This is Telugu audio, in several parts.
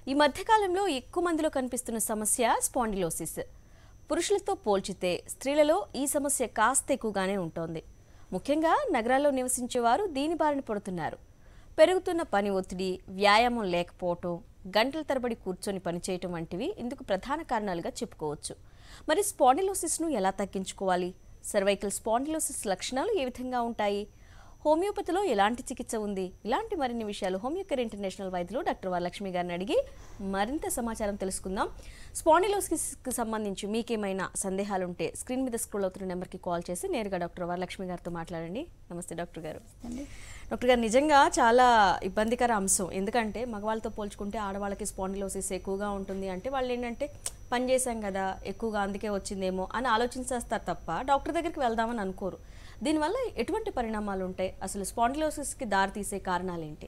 ఈ మధ్యకాలంలో ఎక్కువ మందిలో కనిపిస్తున్న సమస్య స్పాండిలోసిస్ పురుషులతో పోల్చితే స్త్రీలలో ఈ సమస్య కాస్త ఎక్కువగానే ఉంటోంది ముఖ్యంగా నగరాల్లో నివసించేవారు దీని బారిన పడుతున్నారు పెరుగుతున్న పని ఒత్తిడి వ్యాయామం లేకపోవటం గంటల తరబడి కూర్చొని పనిచేయటం వంటివి ఇందుకు ప్రధాన కారణాలుగా చెప్పుకోవచ్చు మరి స్పాండిలోసిస్ను ఎలా తగ్గించుకోవాలి సర్వైకల్ స్పాండిలోసిస్ లక్షణాలు ఏ విధంగా ఉంటాయి హోమియోపతిలో ఎలాంటి చికిత్స ఉంది ఇలాంటి మరిన్ని విషయాలు హోమియోకేర్ ఇంటర్నేషనల్ వైద్యులు డాక్టర్ వరలక్ష్మి గారిని అడిగి మరింత సమాచారం తెలుసుకుందాం స్పాండిలోసిస్కి సంబంధించి మీకేమైనా సందేహాలు ఉంటే స్క్రీన్ మీద స్క్రోల్ అవుతున్న నెంబర్కి కాల్ చేసి నేరుగా డాక్టర్ వరలక్ష్మి గారితో మాట్లాడండి నమస్తే డాక్టర్ గారు డాక్టర్ గారు నిజంగా చాలా ఇబ్బందికర అంశం ఎందుకంటే మగవాళ్ళతో పోల్చుకుంటే ఆడవాళ్ళకి స్పాండిలోసిస్ ఎక్కువగా ఉంటుంది అంటే వాళ్ళు ఏంటంటే పని చేశాం కదా ఎక్కువగా అందుకే వచ్చిందేమో అని ఆలోచించేస్తారు తప్ప డాక్టర్ దగ్గరికి వెళ్దామని అనుకోరు దీనివల్ల ఎటువంటి పరిణామాలు ఉంటాయి అసలు స్పాండిలోసిస్కి దారితీసే కారణాలు ఏంటి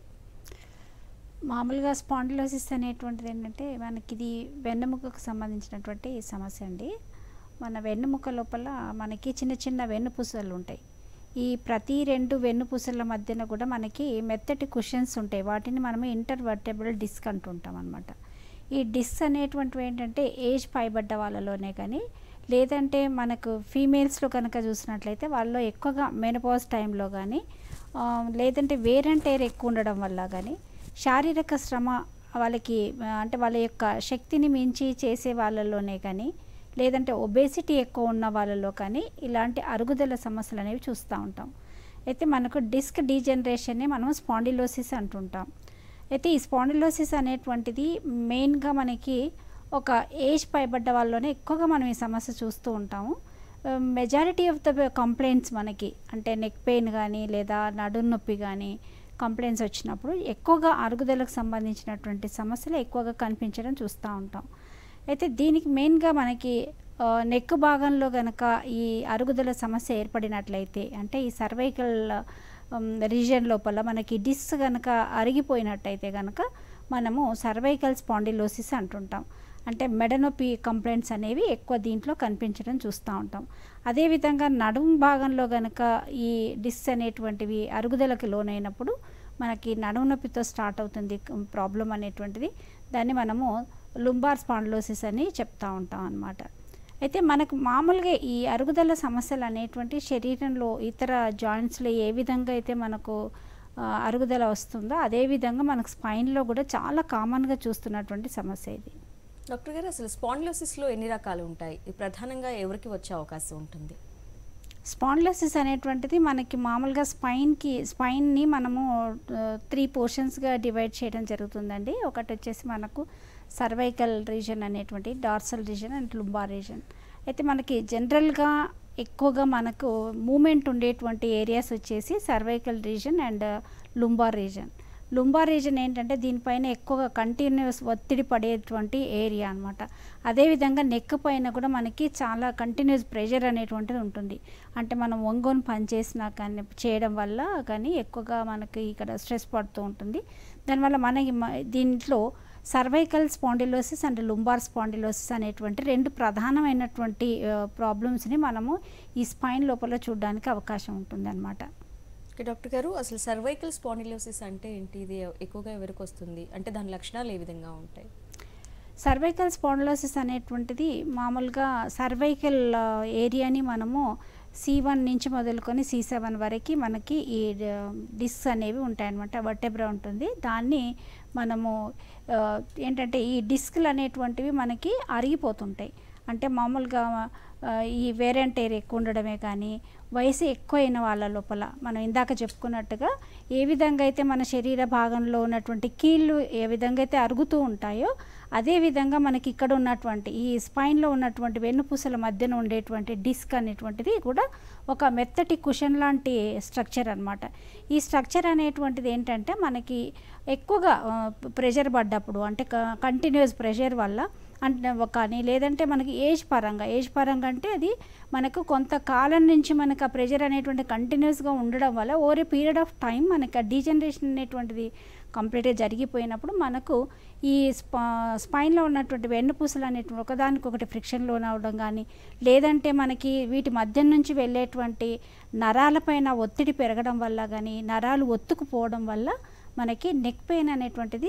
మామూలుగా స్పాండిలోసిస్ అనేటువంటిది ఏంటంటే మనకి ఇది వెన్నెముకకు సంబంధించినటువంటి సమస్య అండి మన వెన్నెముక లోపల మనకి చిన్న చిన్న వెన్నుపూసలు ఉంటాయి ఈ ప్రతి రెండు వెన్నుపూసల మధ్యన కూడా మనకి మెత్తటి కుషన్స్ ఉంటాయి వాటిని మనం ఇంటర్వర్టబుల్ డిస్క్ అంటుంటాం అనమాట ఈ డిస్క్ అనేటువంటివి ఏంటంటే ఏజ్ పైబడ్డ వాళ్ళలోనే కానీ లేదంటే మనకు ఫీమేల్స్లో కనుక చూసినట్లయితే వాళ్ళలో ఎక్కువగా మెనపాజ్ టైంలో కానీ ఆ, లేదంటే వేర్ అండ్ టైర్ ఎక్కువ ఉండడం వల్ల కానీ శారీరక శ్రమ వాళ్ళకి ఆ, అంటే వాళ్ళ యొక్క శక్తిని మించి చేసే వాళ్ళలోనే కానీ లేదంటే ఒబేసిటీ ఎక్కువ ఉన్న వాళ్ళలో కానీ ఇలాంటి అరుగుదల సమస్యలు అనేవి చూస్తూ ఉంటాం అయితే మనకు డిస్క్ డీజనరేషన్ని మనం స్పాండిలోసిస్ అంటుంటాం అయితే ఈ స్పాండిలోసిస్ అనేటువంటిది మెయిన్గా మనకి ఒక ఏజ్ పైబడ్డ వాళ్ళలోనే ఎక్కువగా మనం ఈ సమస్య చూస్తూ ఉంటాము మెజారిటీ ఆఫ్ ద కంప్లైంట్స్ మనకి అంటే నెక్ పెయిన్ కానీ లేదా నడుము నొప్పి కానీ కంప్లైంట్స్ వచ్చినప్పుడు ఎక్కువగా అరుగుదలకు సంబంధించినటువంటి సమస్యలు ఎక్కువగా కనిపించడం చూస్తూ ఉంటాం అయితే దీనికి మెయిన్గా మనకి నెక్ భాగంలో కనుక ఈ అరుగుదల సమస్య ఏర్పడినట్లయితే అంటే ఈ సర్వైకల్ రీజియన్ లోపల మనకి డిస్ కనుక అరిగిపోయినట్టయితే కనుక మనము సర్వైకల్ స్పాండిలోసిస్ అంటుంటాం అంటే మెడనొప్పి కంప్లైంట్స్ అనేవి ఎక్కువ దీంట్లో కనిపించడం చూస్తూ ఉంటాం అదేవిధంగా నడుము భాగంలో కనుక ఈ డిస్ అనేటువంటివి అరుగుదలకు లోనైనప్పుడు మనకి నడుము నొప్పితో స్టార్ట్ అవుతుంది ప్రాబ్లం అనేటువంటిది దాన్ని మనము లుంబార్ స్పాండిలోసిస్ అని చెప్తా ఉంటాం అన్నమాట అయితే మనకు మామూలుగా ఈ అరుగుదల సమస్యలు అనేటువంటి శరీరంలో ఇతర జాయింట్స్లో ఏ విధంగా అయితే మనకు ఆ, అరుగుదల వస్తుందో అదే విధంగా మనకు స్పైన్లో కూడా చాలా కామన్గా చూస్తున్నటువంటి సమస్య ఇది డాక్టర్ గారు అసలు స్పాండిలోసిస్లో ఎన్ని రకాలు ఉంటాయి ఇది ప్రధానంగా ఎవరికి వచ్చే అవకాశం ఉంటుంది స్పాండ్లోసిస్ అనేటువంటిది మనకి మామూలుగా స్పైన్కి స్పైన్ని మనము త్రీ పోర్షన్స్గా డివైడ్ చేయడం జరుగుతుందండి ఒకటి వచ్చేసి మనకు సర్వైకల్ రీజన్ అనేటువంటి dorsal region and lumbar region అయితే మనకి జనరల్గా ఎక్కువగా మనకు మూమెంట్ ఉండేటువంటి ఏరియాస్ వచ్చేసి cervical region and lumbar region lumbar region ఏంటంటే దీనిపైన ఎక్కువగా కంటిన్యూస్ ఒత్తిడి పడేటువంటి ఏరియా అనమాట అదేవిధంగా నెక్ పైన కూడా మనకి చాలా కంటిన్యూస్ ప్రెషర్ అనేటువంటిది ఉంటుంది అంటే మనం ఒంగోని పని చేసినా కానీ చేయడం వల్ల కానీ ఎక్కువగా మనకి ఇక్కడ స్ట్రెస్ పడుతూ ఉంటుంది దానివల్ల మనకి మ- దీంట్లో cervical spondylosis and lumbar spondylosis అనేటువంటి రెండు ప్రధానమైనటువంటి ప్రాబ్లమ్స్ని మనము ఈ స్పైన్ లోపల చూడడానికి అవకాశం ఉంటుంది అనమాట ఓకే, డాక్టర్ గారు అసలు సర్వైకల్ స్పాండిలోసిస్ అంటే ఏంటి ఇది ఎక్కువగా ఎవరికి వస్తుంది అంటే దాని లక్షణాలు ఏ విధంగా ఉంటాయి సర్వైకల్ స్పాండిలోసిస్ అనేటువంటిది మామూలుగా సర్వైకల్ ఏరియాని మనము సి వన్ నుంచి మొదలుకొని సి సెవెన్ వరకు మనకి ఈ డిస్క్ అనేవి ఉంటాయన్నమాట వర్టెబ్రా ఉంటుంది దాన్ని మనము ఆ, ఏంటంటే ఈ డిస్క్లు అనేటువంటివి మనకి అరిగిపోతుంటాయి అంటే మామూలుగా ఆ, ఈ వేరెంటేర్ ఎక్కువ ఉండడమే కానీ వయసు ఎక్కువైన వాళ్ళ లోపల మనం ఇందాక చెప్పుకున్నట్టుగా ఏ విధంగా అయితే మన శరీర భాగంలో ఉన్నటువంటి కీళ్ళు ఏ విధంగా అయితే అరుగుతూ ఉంటాయో అదే విధంగా మనకి ఇక్కడ ఉన్నటువంటి ఈ స్పైన్లో ఉన్నటువంటి వెన్నుపూసల మధ్యన ఉండేటువంటి డిస్క్ అనేటువంటిది కూడా ఒక మెత్తటి కుషన్ లాంటి స్ట్రక్చర్ అన్నమాట ఈ స్ట్రక్చర్ అనేటువంటిది ఏంటంటే మనకి ఎక్కువగా ప్రెషర్ పడ్డప్పుడు అంటే కంటిన్యూస్ ప్రెషర్ వల్ల అంటే కానీ లేదంటే మనకి ఏజ్ పరంగా ఏజ్ పరంగా అంటే అది మనకు కొంతకాలం నుంచి మనకు ఆ ప్రెషర్ అనేటువంటి కంటిన్యూస్గా ఉండడం వల్ల over a period of time మనకి ఆ డీజనరేషన్ అనేటువంటిది కంప్లీట్గా జరిగిపోయినప్పుడు మనకు ఈ స్పా స్పైన్లో ఉన్నటువంటి వెన్నుపూసలు అనేటువంటి ఒకదానికొకటి ఫ్రిక్షన్ లోన్ అవడం కానీ లేదంటే మనకి వీటి మధ్య నుంచి వెళ్ళేటువంటి నరాలపైన ఒత్తిడి పెరగడం వల్ల కానీ నరాలు ఒత్తుకుపోవడం వల్ల మనకి నెక్ పెయిన్ అనేటువంటిది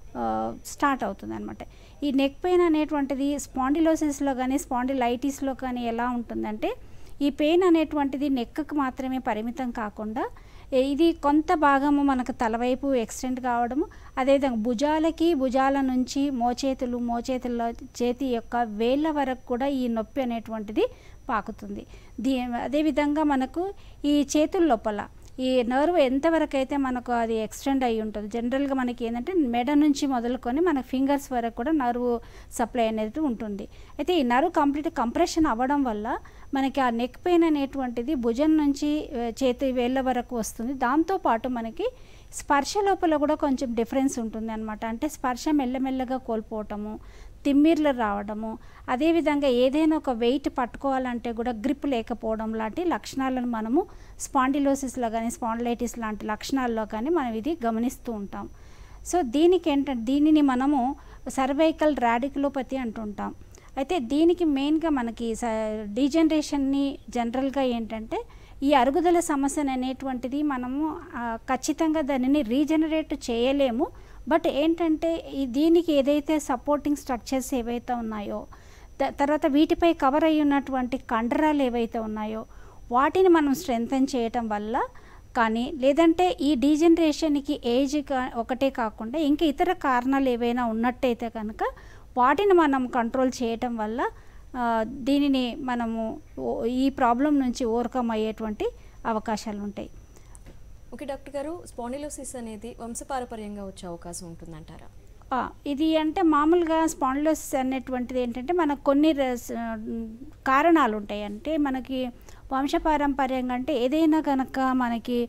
స్టార్ట్ అవుతుంది అనమాట ఈ నెక్ పెయిన్ అనేటువంటిది స్పాండిలోసిస్లో కానీ స్పాండిలైటిస్లో కానీ ఎలా ఉంటుందంటే ఈ పెయిన్ అనేటువంటిది నెక్కు మాత్రమే పరిమితం కాకుండా ఏ- ఇది కొంత భాగము మనకు తలవైపు ఎక్స్టెండ్ కావడము అదేవిధంగా భుజాలకి భుజాల నుంచి మోచేతులు మోచేతుల చేతి యొక్క వేళ్ళ వరకు కూడా ఈ నొప్పి అనేటువంటిది పాకుతుంది దీ అదేవిధంగా మనకు ఈ చేతుల లోపల ఈ నర్వ్ ఎంతవరకు అయితే మనకు అది ఎక్స్టెండ్ అయి ఉంటుంది జనరల్గా మనకి ఏంటంటే మెడ నుంచి మొదలుకొని మన ఫింగర్స్ వరకు కూడా నర్వ్ సప్లై అనేది ఉంటుంది అయితే ఈ నర్వ్ కంప్లీట్ కంప్రెషన్ అవ్వడం వల్ల మనకి ఆ నెక్ పెయిన్ అనేటువంటిది భుజం నుంచి ఆ, చేతి వేళ్ళ వరకు వస్తుంది దాంతోపాటు మనకి స్పర్శ లోపల కూడా కొంచెం డిఫరెన్స్ ఉంటుంది అనమాట అంటే స్పర్శ మెల్లమెల్లగా కోల్పోవటము తిమ్మిర్లు రావడము అదేవిధంగా ఏదైనా ఒక వెయిట్ పట్టుకోవాలంటే కూడా గ్రిప్ లేకపోవడం లాంటి లక్షణాలను మనము స్పాండిలోసిస్లో కానీ స్పాండిలైటిస్ లాంటి లక్షణాల్లో కానీ మనం ఇది గమనిస్తూ ఉంటాం సో దీనికి ఏంటంటే దీనిని మనము సర్వైకల్ రాడికులోపతి అంటుంటాం అయితే దీనికి మెయిన్గా మనకి డీజనరేషన్ని జనరల్గా ఏంటంటే ఈ అరుగుదల సమస్యను అనేటువంటిది మనము ఆ, ఖచ్చితంగా దానిని రీజనరేట్ చేయలేము బట్ ఏంటంటే ఈ దీనికి ఏదైతే సపోర్టింగ్ స్ట్రక్చర్స్ ఏవైతే ఉన్నాయో త- తర్వాత వీటిపై కవర్ అయి ఉన్నటువంటి కండరాలు ఏవైతే ఉన్నాయో వాటిని మనం స్ట్రెంగ్తన్ చేయటం వల్ల కానీ లేదంటే ఈ డీజనరేషన్కి ఏజ్ కా- ఒకటే కాకుండా ఇంకా ఇతర కారణాలు ఏవైనా ఉన్నట్టయితే కనుక వాటిని మనం కంట్రోల్ చేయటం వల్ల ఆ, దీనిని మనము ఓ- ఈ ప్రాబ్లం నుంచి ఓవర్కమ్ అయ్యేటువంటి అవకాశాలు ఉంటాయి ఓకే డాక్టర్ గారు స్పాండిలోసిస్ అనేది వంశపారపర్యంగా వచ్చే అవకాశం ఉంటుందంటారా ఆ, ఇది అంటే మామూలుగా స్పాండిలోసిస్ అనేటువంటిది ఏంటంటే మనకు కొన్ని రస్- కారణాలు ఉంటాయి అంటే మనకి వంశపారంపర్యంగా అంటే ఏదైనా కనుక మనకి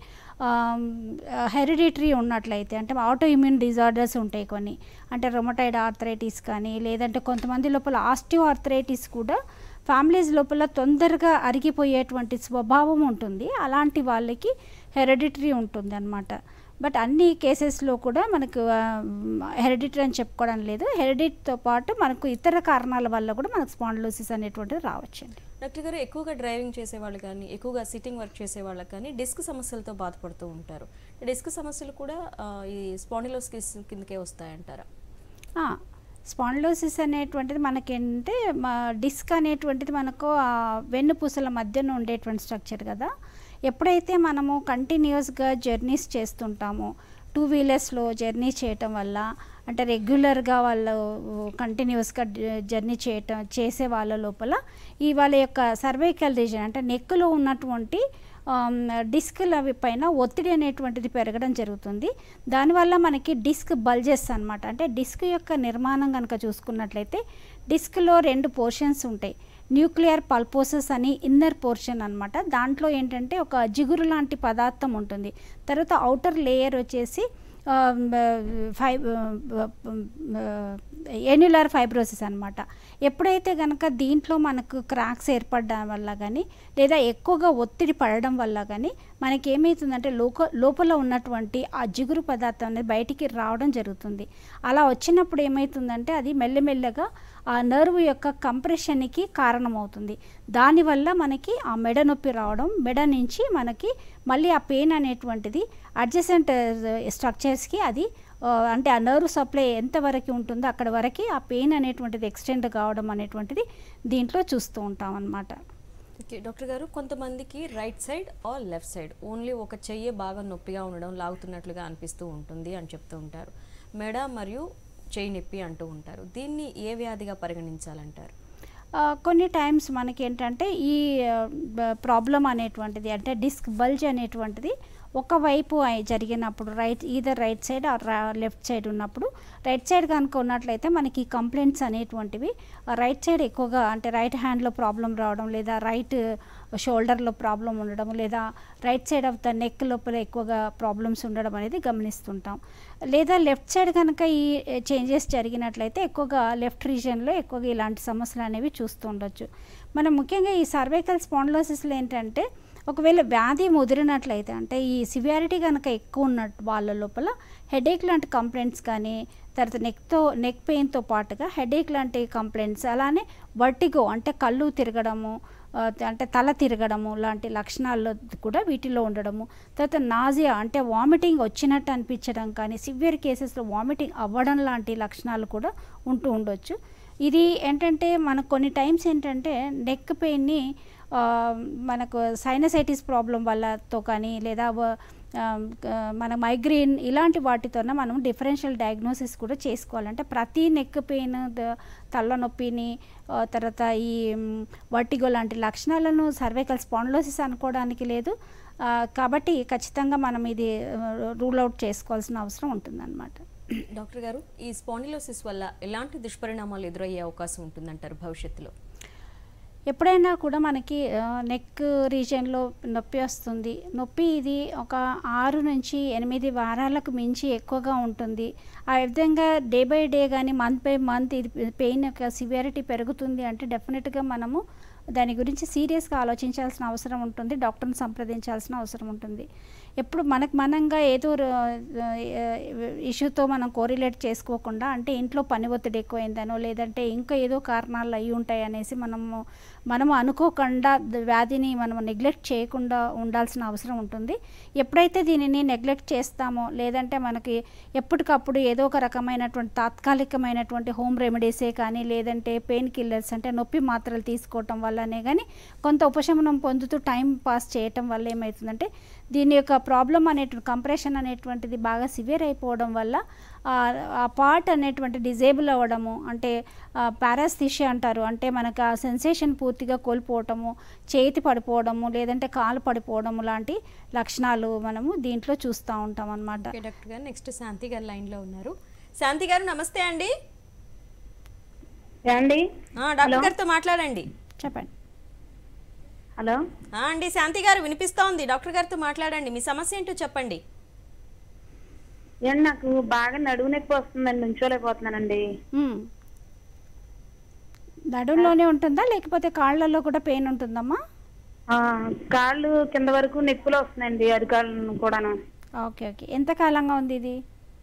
హెరిడిటరీ ఉన్నట్లయితే అంటే ఆటో ఇమ్యూన్ డిజార్డర్స్ ఉంటాయి కొన్ని అంటే రొమటైడ్ ఆర్థరైటిస్ కానీ లేదంటే కొంతమంది లోపల ఆస్టియో ఆర్థరైటిస్ కూడా ఫ్యామిలీస్ లోపల తొందరగా అరిగిపోయేటువంటి స్వభావం ఉంటుంది అలాంటి వాళ్ళకి హెరిడిటరీ ఉంటుంది అనమాట బట్ అన్ని కేసెస్లో కూడా మనకు హెరిడిటరీ అని చెప్పుకోవడం లేదు హెరిడిటీతో పాటు మనకు ఇతర కారణాల వల్ల కూడా మనకు స్పాండిలోసిస్ అనేటువంటిది రావచ్చండి డాక్టర్ గారు ఎక్కువగా డ్రైవింగ్ చేసేవాళ్ళు కానీ ఎక్కువగా సిట్టింగ్ వర్క్ చేసే వాళ్ళకి కానీ డిస్క్ సమస్యలతో బాధపడుతూ ఉంటారు డిస్క్ సమస్యలు కూడా ఆ, ఈ స్పాండిలోసిస్ కిందకే వస్తాయంటారా స్పాండిలోసిస్ అనేటువంటిది మనకేంటంటే మా డిస్క్ అనేటువంటిది మనకు ఆ వెన్నుపూసల మధ్యన ఉండేటువంటి స్ట్రక్చర్ కదా ఎప్పుడైతే మనము కంటిన్యూస్గా జర్నీస్ చేస్తుంటామో టూ వీలర్స్లో జర్నీ చేయటం వల్ల అంటే రెగ్యులర్గా వాళ్ళు కంటిన్యూస్గా జర్నీ చేయటం చేసే వాళ్ళ లోపల ఈ వాళ్ళ యొక్క సర్వైకల్ రీజన్ అంటే నెక్లో ఉన్నటువంటి డిస్క్ల పైన ఒత్తిడి అనేటువంటిది పెరగడం జరుగుతుంది దానివల్ల మనకి డిస్క్ బల్జెస్ అన్నమాట అంటే డిస్క్ యొక్క నిర్మాణం కనుక చూసుకున్నట్లయితే డిస్క్లో రెండు పోర్షన్స్ ఉంటాయి న్యూక్లియర్ పల్పోసస్ అని ఇన్నర్ పోర్షన్ అన్నమాట దాంట్లో ఏంటంటే ఒక జిగురు లాంటి పదార్థం ఉంటుంది తర్వాత అవుటర్ లేయర్ వచ్చేసి ఫై ఎన్యులర్ ఫైబ్రోసిస్ అనమాట ఎప్పుడైతే కనుక దీంట్లో మనకు క్రాక్స్ ఏర్పడడం వల్ల కానీ లేదా ఎక్కువగా ఒత్తిడి పడడం వల్ల కానీ మనకి ఏమవుతుందంటే లోక లోపల ఉన్నటువంటి ఆ జిగురు పదార్థం అనేది బయటికి రావడం జరుగుతుంది అలా వచ్చినప్పుడు ఏమవుతుందంటే అది మెల్లమెల్లగా ఆ నర్వ్ యొక్క కంప్రెషన్కి కారణమవుతుంది దానివల్ల మనకి ఆ మెడ నొప్పి రావడం మెడ నుంచి మనకి మళ్ళీ ఆ పెయిన్ అనేటువంటిది అడ్జసెంట్ స్ట్రక్చర్స్కి అది ఆ, అంటే ఆ నర్వ్ సప్లై ఎంతవరకు ఉంటుందో అక్కడ వరకు ఆ పెయిన్ అనేటువంటిది ఎక్స్టెండ్ కావడం అనేటువంటిది దీంట్లో చూస్తూ ఉంటాం అన్నమాట ఓకే డాక్టర్ గారు కొంతమందికి right side or left side only ఒక చెయ్యి బాగా నొప్పిగా ఉండడం లాగుతున్నట్లుగా అనిపిస్తూ ఉంటుంది అని చెప్తూ ఉంటారు మెడ మరియు చెయ్యి నొప్పి అంటూ ఉంటారు దీన్ని ఏ వ్యాధిగా పరిగణించాలంటారు ఆ, కొన్ని టైమ్స్ మనకి ఏంటంటే ఈ ప్రాబ్లం అనేటువంటిది అంటే డిస్క్ బల్జ్ అనేటువంటిది ఒకవైపు అయి- జరిగినప్పుడు right either right side or left side ఉన్నప్పుడు రైట్ సైడ్ కనుక ఉన్నట్లయితే మనకి కంప్లైంట్స్ అనేటువంటివి రైట్ సైడ్ ఎక్కువగా అంటే రైట్ హ్యాండ్లో ప్రాబ్లం రావడం లేదా రైట్ షోల్డర్లో ప్రాబ్లం ఉండడం లేదా right side of the neck లోపల ఎక్కువగా ప్రాబ్లమ్స్ ఉండడం అనేది గమనిస్తుంటాం లేదా లెఫ్ట్ సైడ్ కనుక ఈ చేంజెస్ జరిగినట్లయితే ఎక్కువగా లెఫ్ట్ రీజియన్లో ఎక్కువగా ఇలాంటి సమస్యలు అనేవి చూస్తూ ఉండొచ్చు మనం ముఖ్యంగా ఈ సర్వైకల్ స్పాండ్లోసిస్లో ఏంటంటే ఒకవేళ వ్యాధి ముదిరినట్లయితే అంటే ఈ సివియారిటీ కనుక ఎక్కువ ఉన్న వాళ్ళ లోపల హెడేక్ లాంటి కంప్లైంట్స్ కానీ తర్వాత నెక్తో నెక్ పెయిన్తో పాటుగా హెడేక్ లాంటి కంప్లైంట్స్ అలానే వర్టిగో అంటే కళ్ళు తిరగడము ఆ, అంటే తల తిరగడము లాంటి లక్షణాలు కూడా వీటిలో ఉండడము తర్వాత నాజియా అంటే వామిటింగ్ వచ్చినట్టు అనిపించడం కానీ సివియర్ కేసెస్లో వామిటింగ్ అవ్వడం లాంటి లక్షణాలు కూడా ఉంటూ ఉండొచ్చు ఇది ఏంటంటే మనకు కొన్ని టైమ్స్ ఏంటంటే నెక్ పెయిన్ని ఆ, మనకు సైనసైటిస్ ప్రాబ్లం వల్లతో కానీ లేదా వ- ఆ, ఆ, మన మైగ్రేన్ ఇలాంటి వాటితోనే మనం డిఫరెన్షియల్ డయాగ్నోసిస్ కూడా చేసుకోవాలంటే ప్రతి నెక్ పెయిన్ ద- తలనొప్పిని ఆ, తర్వాత ఈ వర్టిగో లాంటి లక్షణాలను సర్వైకల్ స్పాండ్లోసిస్ అనుకోవడానికి లేదు ఆ, కాబట్టి ఖచ్చితంగా మనం ఇది రూల్ అవుట్ చేసుకోవాల్సిన అవసరం ఉంటుందన్నమాట డాక్టర్ గారు ఈ స్పాండిలోసిస్ వల్ల ఎలాంటి దుష్పరిణామాలు ఎదురయ్యే అవకాశం ఉంటుందంటారు భవిష్యత్తులో ఎప్పుడైనా కూడా మనకి నెక్ రీజియన్లో నొప్పి వస్తుంది నొప్పి ఇది ఒక ఆరు నుంచి ఎనిమిది వారాలకు మించి ఎక్కువగా ఉంటుంది ఆ విధంగా డే బై డే కానీ మంత్ బై మంత్ ఇది పెయిన్ యొక్క సివియారిటీ పెరుగుతుంది అంటే డెఫినెట్గా మనము దాని గురించి సీరియస్గా ఆలోచించాల్సిన అవసరం ఉంటుంది డాక్టర్ని సంప్రదించాల్సిన అవసరం ఉంటుంది ఎప్పుడు మనకు మనంగా ఏదో ఇష్యూతో మనం కోరిలేట్ చేసుకోకుండా అంటే ఇంట్లో పని ఒత్తిడి ఎక్కువైందనో లేదంటే ఇంకా ఏదో కారణాలు అయి ఉంటాయి అనేసి మనము మనము అనుకోకుండా ద- వ్యాధిని మనం నెగ్లెక్ట్ చేయకుండా ఉండాల్సిన అవసరం ఉంటుంది ఎప్పుడైతే దీనిని నెగ్లెక్ట్ చేస్తామో లేదంటే మనకి ఎప్పటికప్పుడు ఏదో ఒక రకమైనటువంటి తాత్కాలికమైనటువంటి హోమ్ రెమెడీసే కానీ లేదంటే పెయిన్ కిల్లర్స్ అంటే నొప్పి మాత్రలు తీసుకోవటం వల్లనే కానీ కొంత ఉపశమనం పొందుతూ టైం పాస్ చేయటం వల్ల ఏమవుతుందంటే దీని యొక్క ప్రాబ్లం అనేటువంటి కంప్రెషన్ అనేటువంటిది బాగా సివియర్ అయిపోవడం వల్ల ఆ- ఆ పార్ట్ అనేటువంటి డిజేబుల్ అవ్వడము అంటే పారాస్థిషియా అంటారు అంటే మనకు ఆ సెన్సేషన్ పూర్తిగా కోల్పోవటము చేతి పడిపోవడము లేదంటే కాలు పడిపోవడము లాంటి లక్షణాలు మనము దీంట్లో చూస్తూ ఉంటాం అన్నమాట ఓకే డాక్టర్ గారు నెక్స్ట్ శాంతి గారు లైన్లో ఉన్నారు శాంతి గారు నమస్తే అండి ఏమండి ఆ, డాక్టర్ గారితో మాట్లాడండి చెప్పండి హలో ఆ, అండి శాంతి గారు వినిపిస్తోంది డాక్టర్ గారితో మాట్లాడండి మీ సమస్య ఏంటో చెప్పండి ఏమండి నాకు బాగా నడువు నొప్పి వస్తుందండి నుంచోలేకపోతున్నానండి మ్మ్. నడుంలోనే ఉంటుందా లేకపోతే కాళ్ళల్లో కూడా పెయిన్ ఉంటుందమ్మా ఆ, కాళ్ళు కింద వరకు నొప్పులు వస్తున్నాయండి అరికాళ్ళు కూడాను ఓకే ఓకే ఎంత కాలంగా ఉంది ఇది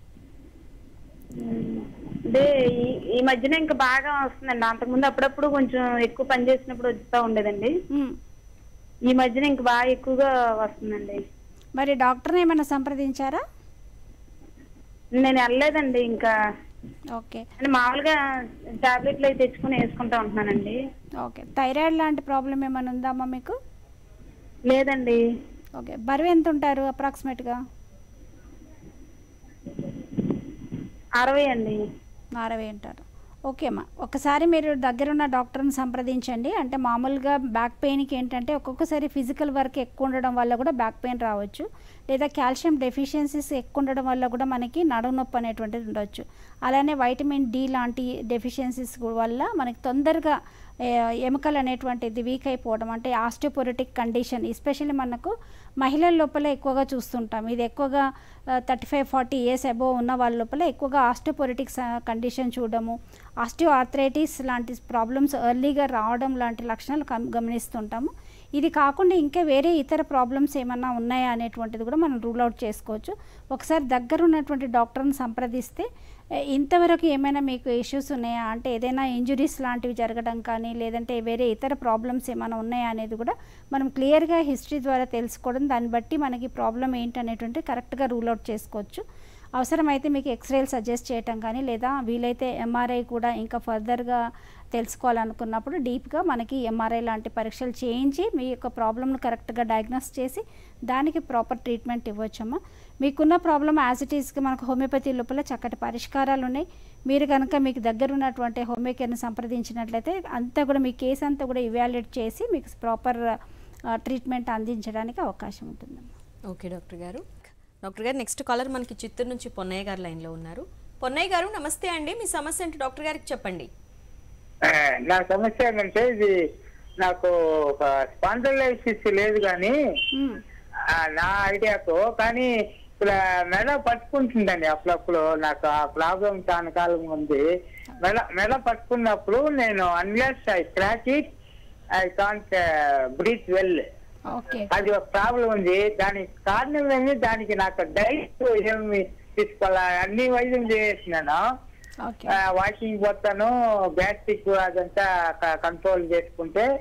ఉమ్, అదే ఈ- ఈ మధ్యన ఇంకా బాగా వస్తుందండి అంతకుముందు అప్పుడప్పుడు కొంచెం ఎక్కువ పని చేసినప్పుడు వస్తూ ఉండేదండి మ్మ్. ఈ మధ్యన ఇంకా బాగా ఎక్కువగా వస్తుందండి మరి డాక్టర్ని ఏమైనా సంప్రదించారా నేను వెళ్ళలేదండి ఇంకా ఓకే అంటే మామూలుగా టాబ్లెట్లు అవి తెచ్చుకుని వేసుకుంటా ఉంటున్నానండి ఓకే థైరాయిడ్ లాంటి ప్రాబ్లం ఏమైనా ఉందా అమ్మా మీకు లేదండి ఓకే బరువు ఎంత ఉంటారు అప్రాక్సిమేట్గా అరవై అండి అరవై ఉంటారు ఓకే అమ్మా ఒకసారి మీరు దగ్గరున్న డాక్టర్ని సంప్రదించండి అంటే మామూలుగా బ్యాక్ పెయిన్కి ఏంటంటే ఒక్కొక్కసారి ఫిజికల్ వర్క్ ఎక్కువ ఉండడం వల్ల కూడా బ్యాక్ పెయిన్ రావచ్చు లేదా కాల్షియం డెఫిషియన్సీస్ ఎక్కువ ఉండడం వల్ల కూడా మనకి నడుము నొప్పి అనేటువంటిది ఉండొచ్చు అలానే వైటమిన్ డి లాంటి డెఫిషియన్సీస్ వల్ల మనకి తొందరగా ఏ, ఎముకలు అనేటువంటిది వీక్ అయిపోవడం అంటే ఆస్టియోపొరిటిక్ కండిషన్ ఎస్పెషల్లీ మనకు మహిళల లోపల ఎక్కువగా చూస్తుంటాం ఇది ఎక్కువగా thirty five forty years above ఉన్న వాళ్ళ లోపల ఎక్కువగా ఆస్టియోపొరిటిక్ కండిషన్ చూడడము ఆస్టియో ఆర్థరైటిస్ లాంటి ప్రాబ్లమ్స్ ఎర్లీగా రావడం లాంటి లక్షణాలు గమ- గమనిస్తుంటాము ఇది కాకుండా ఇంకా వేరే ఇతర ప్రాబ్లమ్స్ ఏమన్నా ఉన్నాయా అనేటువంటిది కూడా మనం రూల్ అవుట్ చేసుకోవచ్చు ఒకసారి దగ్గర ఉన్నటువంటి డాక్టర్ని సంప్రదిస్తే ఏ, ఇంతవరకు ఏమైనా మీకు ఇష్యూస్ ఉన్నాయా అంటే ఏదైనా ఇంజురీస్ లాంటివి జరగడం కానీ లేదంటే వేరే ఇతర ప్రాబ్లమ్స్ ఏమైనా ఉన్నాయా అనేది కూడా మనం క్లియర్గా హిస్టరీ ద్వారా తెలుసుకోవడం దాన్ని బట్టి మనకి ప్రాబ్లం ఏంటనేటువంటి కరెక్ట్గా రూల్ అవుట్ చేసుకోవచ్చు అవసరమైతే మీకు ఎక్స్రేలు సజెస్ట్ చేయటం కానీ లేదా వీలైతే ఎంఆర్ఐ కూడా ఇంకా ఫర్దర్గా తెలుసుకోవాలనుకున్నప్పుడు డీప్గా మనకి ఎంఆర్ఐ లాంటి పరీక్షలు చేయించి మీ యొక్క ప్రాబ్లమ్ను కరెక్ట్గా డయాగ్నోస్ చేసి దానికి ప్రాపర్ ట్రీట్మెంట్ ఇవ్వచ్చమ్మా మీకున్న ప్రాబ్లం యాజ్ ఇట్ ఈస్గా మనకు హోమియోపతి లోపల చక్కటి పరిష్కారాలు ఉన్నాయి మీరు కనుక మీకు దగ్గర ఉన్నటువంటి హోమియోకేర్ని సంప్రదించినట్లయితే అంతా కూడా మీ కేసు అంతా కూడా ఇవాల్యుయేట్ చేసి మీకు ప్రాపర్ ట్రీట్మెంట్ అందించడానికి అవకాశం ఉంటుందమ్మా ఓకే డాక్టర్ గారు డాక్టర్ గారు నెక్స్ట్ కాలర్ మనకి చిత్తూరు నుంచి పొన్నయ్య గారు లైన్లో ఉన్నారు పొన్నయ్య గారు నమస్తే అండి మీ సమస్య ఏంటో డాక్టర్ గారికి చెప్పండి ఆ, నా సమస్య ఏంటంటే ఇది నాకు ఒక స్పాండలైసిస్ లేదు కానీ మ్మ్. ఆ, నా ఐడియాతో కానీ ఇక్కడ మెడ పట్టుకుంటుందండి అప్పుడప్పుడు నాకు ఆ ప్రాబ్లం చాలా కాలం ఉంది మెడ మెడ పట్టుకున్నప్పుడు నేను unless I crack it I can't breathe well okay అది ఒక ప్రాబ్లం ఉంది దానికి కారణం ఏమి దానికి నాకు డైట్ ఏమి తీసుకోవాలా అన్ని వైద్యం చేసినాను ఓకే వాకింగ్ పోతాను గ్యాస్ట్రిక్ అదంతా కంట్రోల్ చేసుకుంటే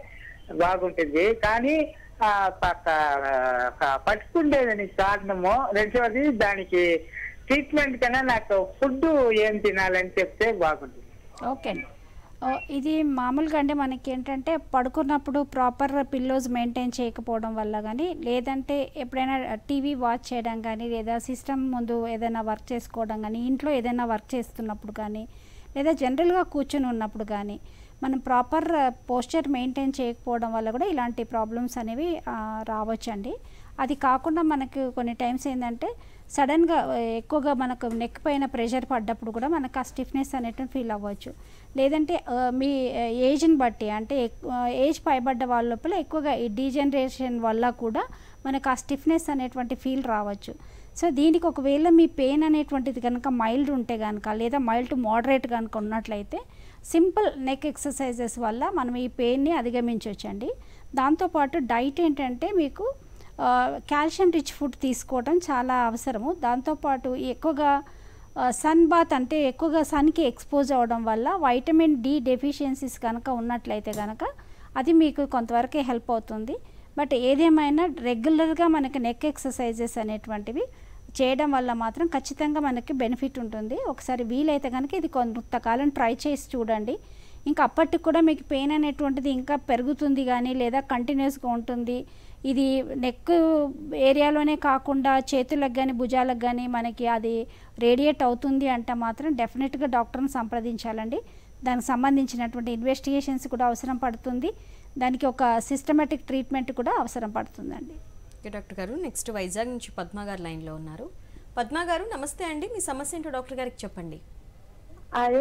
బాగుంటుంది కానీ ఆ, పక్క ఆ, పట్టుకుండేదని కారణము రెండవది దానికి ట్రీట్మెంట్ కన్నా నాకు ఫుడ్ ఏం తినాలని చెప్తే బాగుంటుంది ఓకే అండి ఓ, ఇది మామూలుగా అంటే మనకి ఏంటంటే పడుకున్నప్పుడు ప్రాపర్ పిల్లోస్ మెయింటైన్ చేయకపోవడం వల్ల కానీ లేదంటే ఎప్పుడైనా టీవీ వాచ్ చేయడం కానీ లేదా సిస్టమ్ ముందు ఏదైనా వర్క్ చేసుకోవడం కానీ ఇంట్లో ఏదైనా వర్క్ చేస్తున్నప్పుడు కానీ లేదా జనరల్గా కూర్చొని ఉన్నప్పుడు కానీ మనం ప్రాపర్ పోస్చర్ మెయింటైన్ చేయకపోవడం వల్ల కూడా ఇలాంటి ప్రాబ్లమ్స్ అనేవి ఆ, రావచ్చండి అది కాకుండా మనకు కొన్ని టైమ్స్ ఏంటంటే సడన్గా ఆ, ఎక్కువగా మనకు నెక్ పైన ప్రెషర్ పడ్డప్పుడు కూడా మనకు ఆ స్టిఫ్నెస్ అనేటువంటి ఫీల్ అవ్వచ్చు లేదంటే ఆ, మీ ఏజ్ని బట్టి అంటే ఏజ్ పైబడ్డ వాళ్ళ లోపల ఎక్కువగా ఈ డీజనరేషన్ వల్ల కూడా మనకు ఆ స్టిఫ్నెస్ అనేటువంటి ఫీల్ రావచ్చు సో దీనికి ఒకవేళ మీ పెయిన్ అనేటువంటిది కనుక మైల్డ్ ఉంటే కనుక లేదా మైల్డ్ టు మోడరేట్ కనుక ఉన్నట్లయితే సింపుల్ నెక్ ఎక్సర్సైజెస్ వల్ల మనం ఈ పెయిన్ని అధిగమించవచ్చండి దాంతోపాటు డైట్ ఏంటంటే మీకు కాల్షియం రిచ్ ఫుడ్ తీసుకోవడం చాలా అవసరము దాంతోపాటు ఎక్కువగా సన్ బాత్ అంటే ఎక్కువగా సన్కి ఎక్స్పోజ్ అవ్వడం వల్ల వైటమిన్ డి డెఫిషియన్సీస్ కనుక ఉన్నట్లయితే కనుక అది మీకు కొంతవరకే హెల్ప్ అవుతుంది బట్ ఏదేమైనా రెగ్యులర్గా మనకి నెక్ ఎక్సర్సైజెస్ అనేటువంటివి చేయడం వల్ల మాత్రం ఖచ్చితంగా మనకి బెనిఫిట్ ఉంటుంది ఒకసారి వీలైతే కనుక ఇది కొంతకాలం ట్రై చేసి చూడండి ఇంకా అప్పటికి కూడా మీకు పెయిన్ అనేటువంటిది ఇంకా పెరుగుతుంది కానీ లేదా కంటిన్యూస్గా ఉంటుంది ఇది నెక్ ఏరియాలోనే కాకుండా చేతులకు కానీ భుజాలకు కానీ మనకి అది రేడియేట్ అవుతుంది అంటే మాత్రం డెఫినెట్గా డాక్టర్ని సంప్రదించాలండి దానికి సంబంధించినటువంటి ఇన్వెస్టిగేషన్స్ కూడా అవసరం పడుతుంది దానికి ఒక సిస్టమేటిక్ ట్రీట్మెంట్ కూడా అవసరం పడుతుందండి ఓకే డాక్టర్ గారు నెక్స్ట్ వైజాగ్ నుంచి పద్మ గారు లైన్లో ఉన్నారు పద్మ గారు నమస్తే అండి మీ సమస్య ఏంటో డాక్టర్ గారికి చెప్పండి అదే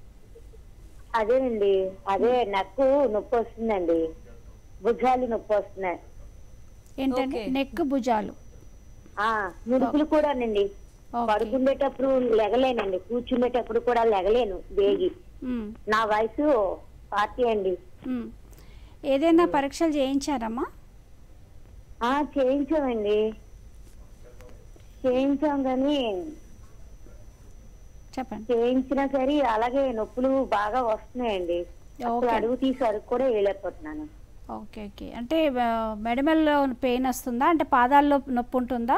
అదేనండి అదే నాకు నొప్పి వస్తుందండి భుజాలు నొప్పి వస్తున్నాయి ఏంటంటే Okay. నెక్ భుజాలు ఆ ముడుకులు కూడానండి ఓకే పడుకునేటప్పుడు లెగలేనండి కూర్చునేటప్పుడు కూడా లెగలేను వేగి మ్, నా వయసు పార్టీ అండి మ్. ఏదైనా పరీక్షలు చేయించారమ్మా ఆ చేయించామండి చేయించాం కానీ చెప్పండి చేయించినా సరే అలాగే నొప్పులు బాగా వస్తున్నాయండి అసలు ఓకే. అడుగు తీసి అడుగు కూడా వేయలేకపోతున్నాను ఓకే ఓకే అంటే ఆ, మెడమల్లో పెయిన్ వస్తుందా అంటే పాదాల్లో నొప్పి ఉంటుందా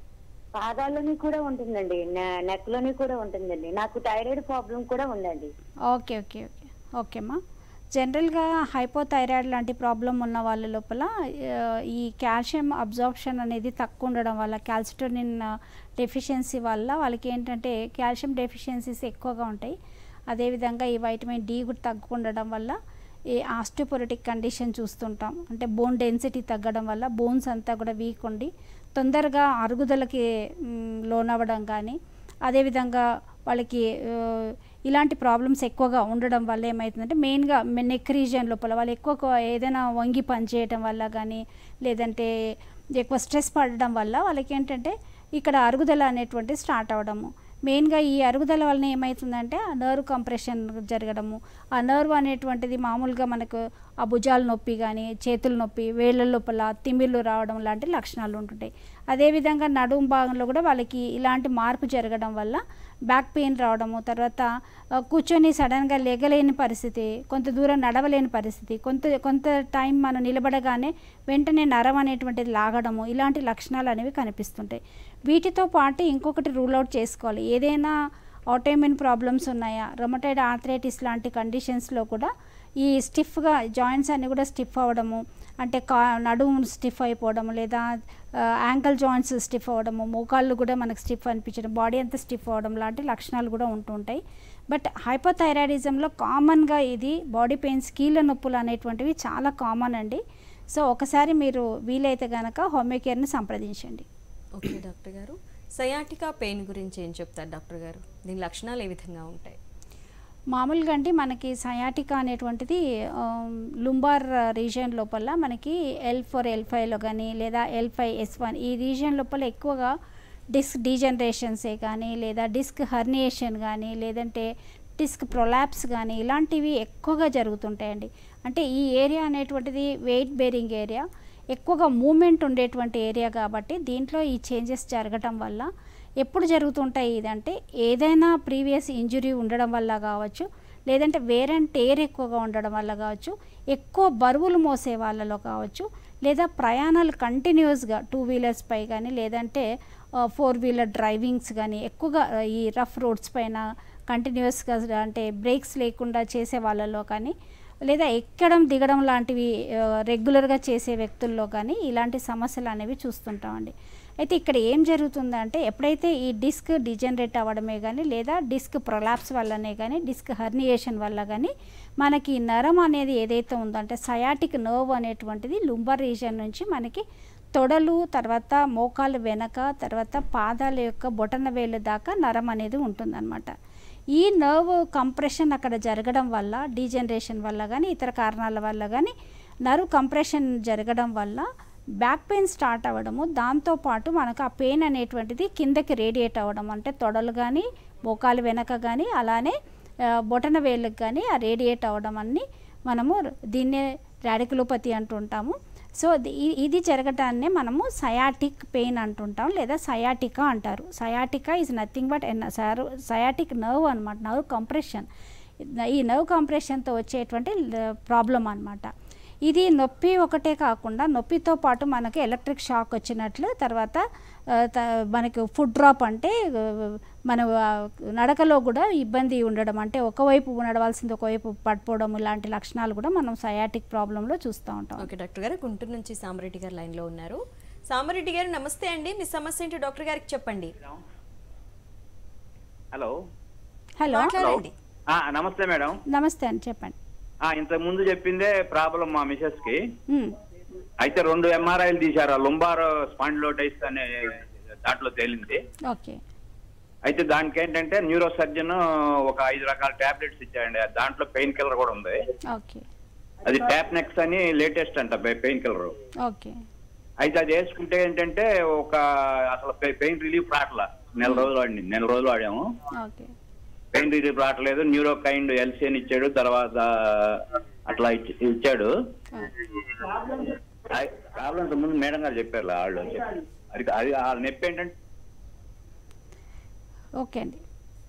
పాదాల్లోని కూడా ఉంటుందండి నెక్ లోని కూడా ఉంటుందండి నాకు థైరాయిడ్ ప్రాబ్లం కూడా ఉందండి ఓకే ఓకే ఓకే ఓకేమ్మా జనరల్గా హైపోథైరాయిడ్ లాంటి ప్రాబ్లం ఉన్న వాళ్ళ లోపల ఆ, ఈ కాల్షియం అబ్జార్ప్షన్ అనేది తక్కువ ఉండడం వల్ల క్యాల్సిటోనిన్ డెఫిషియన్సీ వల్ల వాళ్ళకి ఏంటంటే కాల్షియం డెఫిషియన్సీస్ ఎక్కువగా ఉంటాయి అదేవిధంగా ఈ వైటమిన్ డి కూడా తక్కువ ఉండడం వల్ల ఈ ఆస్టియోపొరటిక్ కండిషన్ చూస్తుంటాం అంటే బోన్ డెన్సిటీ తగ్గడం వల్ల బోన్స్ అంతా కూడా వీక్ ఉండి తొందరగా అరుగుదలకి మ్, లోనవ్వడం కానీ అదేవిధంగా వాళ్ళకి ఆ, ఇలాంటి ప్రాబ్లమ్స్ ఎక్కువగా ఉండడం వల్ల ఏమవుతుందంటే మెయిన్గా నెక్ రీజియన్ లోపల వాళ్ళు ఎక్కువ ఏదైనా వంగి పని చేయడం వల్ల కానీ లేదంటే ఎక్కువ స్ట్రెస్ పడడం వల్ల వాళ్ళకి ఏంటంటే ఇక్కడ అరుగుదల అనేటువంటి స్టార్ట్ అవ్వడము మెయిన్గా ఈ అరుగుదల వలన ఏమవుతుందంటే ఆ నర్వ్ కంప్రెషన్ జరగడము ఆ నర్వ్ అనేటువంటిది మామూలుగా మనకు ఆ భుజాల నొప్పి కానీ చేతుల నొప్పి వేళ్ళ లోపల తిమ్మిళ్ళు రావడం లాంటి లక్షణాలు ఉంటుంటాయి అదేవిధంగా నడుము భాగంలో కూడా వాళ్ళకి ఇలాంటి మార్పు జరగడం వల్ల బ్యాక్ పెయిన్ రావడము తర్వాత ఆ, కూర్చొని సడన్గా లేగలేని పరిస్థితి కొంత దూరం నడవలేని పరిస్థితి కొంత కొంత టైం మనం నిలబడగానే వెంటనే నరం అనేటువంటిది లాగడము ఇలాంటి లక్షణాలు అనేవి కనిపిస్తుంటాయి వీటితో పాటు ఇంకొకటి రూల్ అవుట్ చేసుకోవాలి ఏదైనా ఆటోమిన్ ప్రాబ్లమ్స్ ఉన్నాయా రొమటైడ్ ఆర్థరైటిస్ లాంటి కండిషన్స్లో కూడా ఈ స్టిఫ్గా జాయింట్స్ అన్నీ కూడా స్టిఫ్ అవ్వడము అంటే కా నడుము స్టిఫ్ అయిపోవడము లేదా యాంకల్ జాయింట్స్ స్టిఫ్ అవ్వడము మోకాళ్ళు కూడా మనకు స్టిఫ్ అనిపించడం బాడీ అంతా స్టిఫ్ అవ్వడం లాంటి లక్షణాలు కూడా ఉంటుంటాయి బట్ హైపోథైరాయిడిజంలో కామన్గా ఇది బాడీ పెయిన్స్ కీళ్ళ నొప్పులు అనేటువంటివి చాలా కామన్ అండి సో ఒకసారి మీరు వీలైతే కనుక హోమియోకేర్ని సంప్రదించండి ఓకే డాక్టర్ గారు సయాటికా పెయిన్ గురించి ఏం చెప్తారు డాక్టర్ గారు దీని లక్షణాలు ఏ విధంగా ఉంటాయి మామూలుగా అంటే మనకి సయాటికా అనేటువంటిది లుంబార్ రీజియన్ లోపల మనకి ఎల్ ఫోర్ ఎల్ ఫైవ్లో కానీ లేదా ఎల్ ఫైవ్ ఎస్ వన్ ఈ రీజియన్ లోపల ఎక్కువగా డిస్క్ డీజనరేషన్సే కానీ లేదా డిస్క్ హర్నియేషన్ కానీ లేదంటే డిస్క్ ప్రొలాప్స్ కానీ ఇలాంటివి ఎక్కువగా జరుగుతుంటాయండి అంటే ఈ ఏరియా అనేటువంటిది వెయిట్ బేరింగ్ ఏరియా ఎక్కువగా మూమెంట్ ఉండేటువంటి ఏరియా కాబట్టి దీంట్లో ఈ చేంజెస్ జరగటం వల్ల ఎప్పుడు జరుగుతుంటాయి ఇదంటే ఏదైనా ప్రీవియస్ ఇంజురీ ఉండడం వల్ల కావచ్చు లేదంటే వేరే టేర్ ఎక్కువగా ఉండడం వల్ల కావచ్చు ఎక్కువ బరువులు మోసే వాళ్ళలో కావచ్చు లేదా ప్రయాణాలు కంటిన్యూస్గా టూ వీలర్స్ పై కానీ లేదంటే ఫోర్ వీలర్ డ్రైవింగ్స్ కానీ ఎక్కువగా ఆ, ఈ రఫ్ రోడ్స్ పైన కంటిన్యూస్గా అంటే బ్రేక్స్ లేకుండా చేసే వాళ్ళలో కానీ లేదా ఎక్కడం దిగడం లాంటివి ఆ, రెగ్యులర్గా చేసే వ్యక్తుల్లో కానీ ఇలాంటి సమస్యలు అనేవి చూస్తుంటామండి అయితే ఇక్కడ ఏం జరుగుతుందంటే ఎప్పుడైతే ఈ డిస్క్ డిజనరేట్ అవ్వడమే కానీ లేదా డిస్క్ ప్రొలాప్స్ వల్లనే కానీ డిస్క్ హర్నియేషన్ వల్ల కానీ మనకి ఈ నరం అనేది ఏదైతే ఉందో అంటే సయాటిక్ నర్వ్ అనేటువంటిది లుంబర్ రీజన్ నుంచి మనకి తొడలు తర్వాత మోకాలు వెనక తర్వాత పాదాల యొక్క బొటన వేలు దాకా నరం అనేది ఉంటుందన్నమాట ఈ నర్వ్ కంప్రెషన్ అక్కడ జరగడం వల్ల డీజనరేషన్ వల్ల కానీ ఇతర కారణాల వల్ల కానీ నర్వ్ కంప్రెషన్ జరగడం వల్ల బ్యాక్ పెయిన్ స్టార్ట్ అవ్వడము దాంతోపాటు మనకు ఆ పెయిన్ అనేటువంటిది కిందకి రేడియేట్ అవ్వడం అంటే తొడలు కానీ మోకాలు వెనక కానీ అలానే ఆ, బొటన వేళ్ళకి కానీ ఆ రేడియేట్ అవ్వడం అన్ని మనము దీన్నే రాడికులోపతి అంటుంటాము సో ది- ఇ- ఇది జరగటాన్నే మనము సయాటిక్ పెయిన్ అంటుంటాం లేదా సయాటికా అంటారు sciatica is nothing but sciatic nerve అనమాట నర్వ్ కంప్రెషన్ ఈ నర్వ్ కంప్రెషన్తో వచ్చేటువంటి ప్రాబ్లం అనమాట ఇది నొప్పి ఒకటే కాకుండా నొప్పితో పాటు మనకి ఎలక్ట్రిక్ షాక్ వచ్చినట్లు తర్వాత ఆ, త- మనకి ఫుడ్ డ్రాప్ అంటే ఆ, మన ఆ, నడకలో కూడా ఇబ్బంది ఉండడం అంటే ఒకవైపు నడవాల్సింది ఒకవైపు పడిపోవడం ఇలాంటి లక్షణాలు కూడా మనం సయాటిక్ ప్రాబ్లంలో చూస్తూ ఉంటాం ఓకే డాక్టర్ గారు గుంటూరు నుంచి సామరెడ్డి గారు లైన్లో ఉన్నారు సామరెడ్డి గారు నమస్తే అండి మీ సమస్య ఏంటో డాక్టర్ గారికి చెప్పండి హలో హలో మాట్లాడండి ఆ, నమస్తే మేడం నమస్తే అండి చెప్పండి ఆ, ఇంతకు ముందు చెప్పిందే ప్రాబ్లం మా మిసెస్ కి ఉమ్, అయితే రెండు ఎంఆర్ఐలు తీశారు ఆ లుంబార్ స్పాండిలోటైస్ అనే దాంట్లో తేలింది ఓకే అయితే దానికి ఏంటంటే న్యూరో సర్జన్ ఒక ఐదు రకాల టాబ్లెట్స్ ఇచ్చాడండి దాంట్లో పెయిన్ కిల్లర్ కూడా ఉంది ఓకే అది టాప్నెక్స్ అని లేటెస్ట్ అంట పెయిన్ కిల్లర్ ఓకే అయితే అది వేసుకుంటే ఏంటంటే ఒక అసలు పెయిన్ రిలీఫ్ రావట్లా నెల రోజులు ఆడింది నెల రోజులు ఆడాము ఓకే పెయిన్ రిలీఫ్ రావట్లేదు న్యూరో కైండ్ ఎల్సిఎన్ ఇచ్చాడు తర్వాత అట్లా ఇచ్చి- ఇచ్చాడు ప్రాబ్లం ముందు మేడం గారు చెప్పారు వాళ్ళు అది అది ఆ నొప్పి ఏంటంటే ఓకే అండి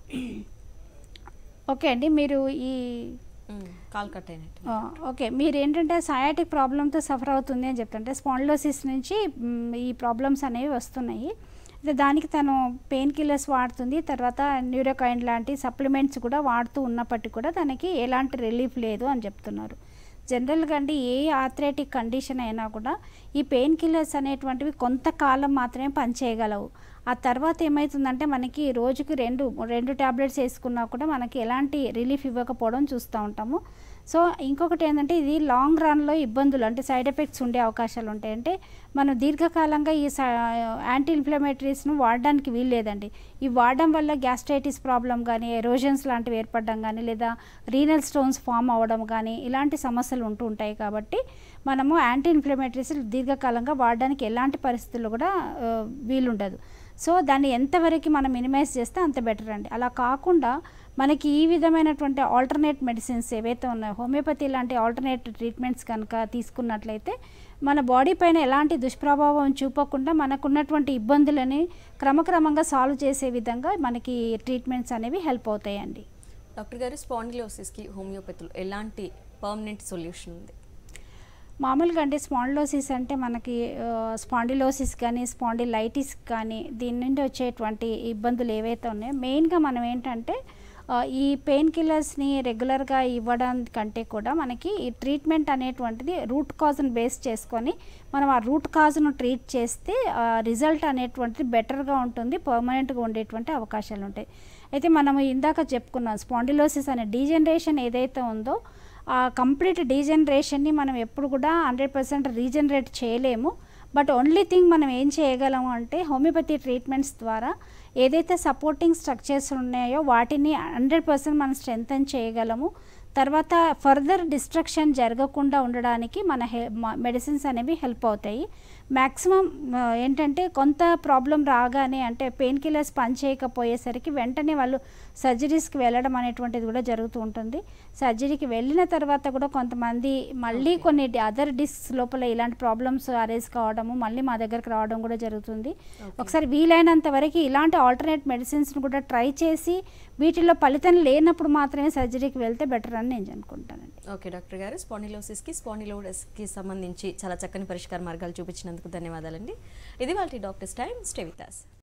ఓకే అండి మీరు ఈ ఉమ్, కాల్ కట్ అయినట్టు ఆ, ఓకే మీరు ఏంటంటే సయాటిక్ ప్రాబ్లంతో సఫర్ అవుతుంది అని చెప్తుంటే స్పాండిలోసిస్ నుంచి మ్, ఈ ప్రాబ్లమ్స్ అనేవి వస్తున్నాయి అయితే దానికి తను పెయిన్ కిల్లర్స్ వాడుతుంది తర్వాత న్యూరోకైన్ లాంటి సప్లిమెంట్స్ కూడా వాడుతూ ఉన్నప్పటికీ కూడా తనకి ఎలాంటి రిలీఫ్ లేదు అని చెప్తున్నారు జనరల్గా అండి ఏ ఆథ్రైటిక్ కండిషన్ అయినా కూడా ఈ పెయిన్ కిల్లర్స్ అనేటువంటివి కొంతకాలం మాత్రమే పనిచేయగలవు ఆ తర్వాత ఏమవుతుందంటే మనకి రోజుకి రెండు రెండు ట్యాబ్లెట్స్ వేసుకున్నా కూడా మనకి ఎలాంటి రిలీఫ్ ఇవ్వకపోవడం చూస్తూ ఉంటాము సో ఇంకొకటి ఏంటంటే ఇది లాంగ్ రన్లో ఇబ్బందులు అంటే సైడ్ ఎఫెక్ట్స్ ఉండే అవకాశాలు ఉంటాయి అంటే మనం దీర్ఘకాలంగా ఈ యాంటీ ఇన్ఫ్లమేటరీస్ను వాడడానికి వీల్లేదండి ఈ వాడడం వల్ల గ్యాస్ట్రైటిస్ ప్రాబ్లం కానీ ఎరోజన్స్ లాంటివి ఏర్పడడం కానీ లేదా రీనల్ స్టోన్స్ ఫామ్ అవ్వడం కానీ ఇలాంటి సమస్యలు ఉంటూ ఉంటాయి కాబట్టి మనము యాంటీ ఇన్ఫ్లమేటరీస్ దీర్ఘకాలంగా వాడడానికి ఎలాంటి పరిస్థితుల్లో కూడా ఆ, వీలుండదు సో దాన్ని ఎంతవరకు మనం మినిమైజ్ చేస్తే అంత బెటర్ అండి అలా కాకుండా మనకి ఈ విధమైనటువంటి ఆల్టర్నేట్ మెడిసిన్స్ ఏవైతే ఉన్నాయో హోమియోపతి లాంటి ఆల్టర్నేట్ ట్రీట్మెంట్స్ కనుక తీసుకున్నట్లయితే మన బాడీ పైన ఎలాంటి దుష్ప్రభావం చూపకుండా మనకున్నటువంటి ఇబ్బందులని క్రమక్రమంగా సాల్వ్ చేసే విధంగా మనకి ట్రీట్మెంట్స్ అనేవి హెల్ప్ అవుతాయండి డాక్టర్ గారు స్పాండిలోసిస్కి హోమియోపతిలో ఎలాంటి పర్మనెంట్ సొల్యూషన్ ఉంది మామూలుగా అంటే స్పాండిలోసిస్ అంటే మనకి స్పాండిలోసిస్ కానీ స్పాండిలైటిస్ కానీ దీని నుండి వచ్చేటువంటి ఇబ్బందులు ఏవైతే ఉన్నాయో మెయిన్గా మనం ఏంటంటే ఆ, ఈ పెయిన్ కిల్లర్స్ని రెగ్యులర్గా ఇవ్వడం కంటే కూడా మనకి ఈ ట్రీట్మెంట్ అనేటువంటిది రూట్ కాజ్ను బేస్ చేసుకొని మనం ఆ రూట్ కాజ్ను ట్రీట్ చేస్తే రిజల్ట్ అనేటువంటిది బెటర్గా ఉంటుంది పర్మనెంట్గా ఉండేటువంటి అవకాశాలు ఉంటాయి అయితే మనం ఇందాక చెప్పుకున్నాం స్పాండిలోసిస్ అనే డీజనరేషన్ ఏదైతే ఉందో ఆ కంప్లీట్ డీజనరేషన్ని మనం ఎప్పుడు కూడా హండ్రెడ్ పర్సెంట్ రీజనరేట్ చేయలేము బట్ ఓన్లీ థింగ్ మనం ఏం చేయగలము అంటే హోమియోపతి ట్రీట్మెంట్స్ ద్వారా ఏదైతే సపోర్టింగ్ స్ట్రక్చర్స్ ఉన్నాయో వాటిని హండ్రెడ్ పర్సెంట్ మనం స్ట్రెంగ్తన్ చేయగలము తర్వాత ఫర్దర్ డిస్ట్రక్షన్ జరగకుండా ఉండడానికి మన హె మెడిసిన్స్ అనేవి హెల్ప్ అవుతాయి మ్యాక్సిమం ఏంటంటే కొంత ప్రాబ్లం రాగానే అంటే పెయిన్ కిల్లర్స్ పనిచేయకపోయేసరికి వెంటనే వాళ్ళు సర్జరీస్కి వెళ్ళడం అనేటువంటిది కూడా జరుగుతూ ఉంటుంది సర్జరీకి వెళ్ళిన తర్వాత కూడా కొంతమంది మళ్ళీ కొన్ని అదర్ డిస్క్ లోపల ఇలాంటి ప్రాబ్లమ్స్ అరేజ్ కావడము మళ్ళీ మా దగ్గరకు రావడం కూడా జరుగుతుంది ఒకసారి వీలైనంత వరకు ఇలాంటి ఆల్టర్నేట్ మెడిసిన్స్ని కూడా ట్రై చేసి వీటిలో ఫలితం లేనప్పుడు మాత్రమే సర్జరీకి వెళ్తే బెటర్ అని నేను అనుకుంటానండి ఓకే డాక్టర్ గారు స్పాండిలోసిస్కి స్పాండిలోడస్కి సంబంధించి చాలా చక్కని పరిష్కార మార్గాలు చూపించినందుకు ధన్యవాదాలండి ఇది వాళ్ళ doctors time stay with us.